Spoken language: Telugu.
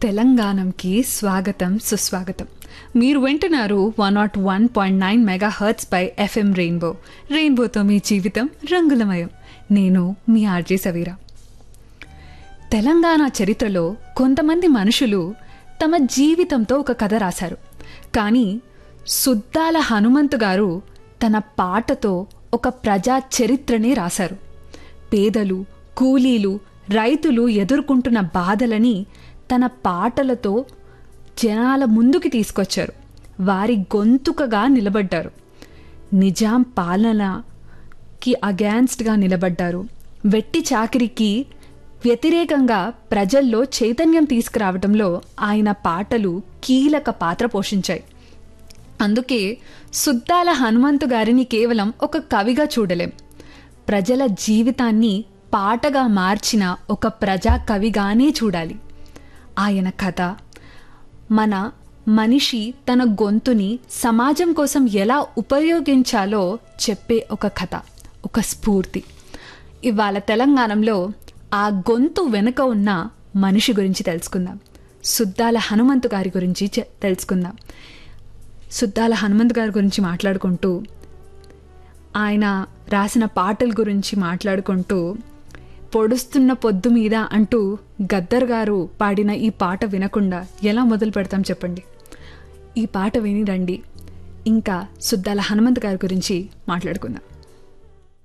తెలంగాణంకి స్వాగతం సుస్వాగతం మీరు వింటున్నారు one naught one point nine megahertz పై ఎఫ్ఎం రెయిన్బో రెయిన్బోతో మీ జీవితం రంగులమయం నేను మీ ఆర్జే సవీరా తెలంగాణ చరిత్రలో కొంతమంది మనుషులు తమ జీవితంతో ఒక కథ రాశారు కానీ సుద్దాల హనుమంతు గారు తన పాటతో ఒక ప్రజా చరిత్రనే రాశారు పేదలు కూలీలు రైతులు ఎదుర్కొంటున్న బాధలని తన పాటలతో జనాల ముందుకి తీసుకొచ్చారు వారి గొంతుకగా నిలబడ్డారు నిజాం పాలనకి అగేన్స్ట్గా నిలబడ్డారు వెట్టి చాకిరికి వ్యతిరేకంగా ప్రజల్లో చైతన్యం తీసుకురావడంలో ఆయన పాటలు కీలక పాత్ర పోషించాయి అందుకే సుద్దాల హనుమంతు గారిని కేవలం ఒక కవిగా చూడలేం ప్రజల జీవితాన్ని పాటగా మార్చిన ఒక ప్రజా కవిగానే చూడాలి ఆయన కథ మన మనిషి తన గొంతుని సమాజం కోసం ఎలా ఉపయోగించాలో చెప్పే ఒక కథ ఒక స్ఫూర్తి ఇవాళ తెలంగాణలో ఆ గొంతు వెనుక ఉన్న మనిషి గురించి తెలుసుకుందాం సుద్దాల హనుమంతు గారి గురించి చె- తెలుసుకుందాం సుద్దాల హనుమంతు గారి గురించి మాట్లాడుకుంటూ ఆయన రాసిన పాటల గురించి మాట్లాడుకుంటూ పొడుస్తున్న పొద్దు మీద అంటూ గద్దర్ గారు పాడిన ఈ పాట వినకుండా ఎలా మొదలు పెడతాం చెప్పండి ఈ పాట విని రండి ఇంకా సుద్దాల హనుమంత్ గారి గురించి మాట్లాడుకుందాం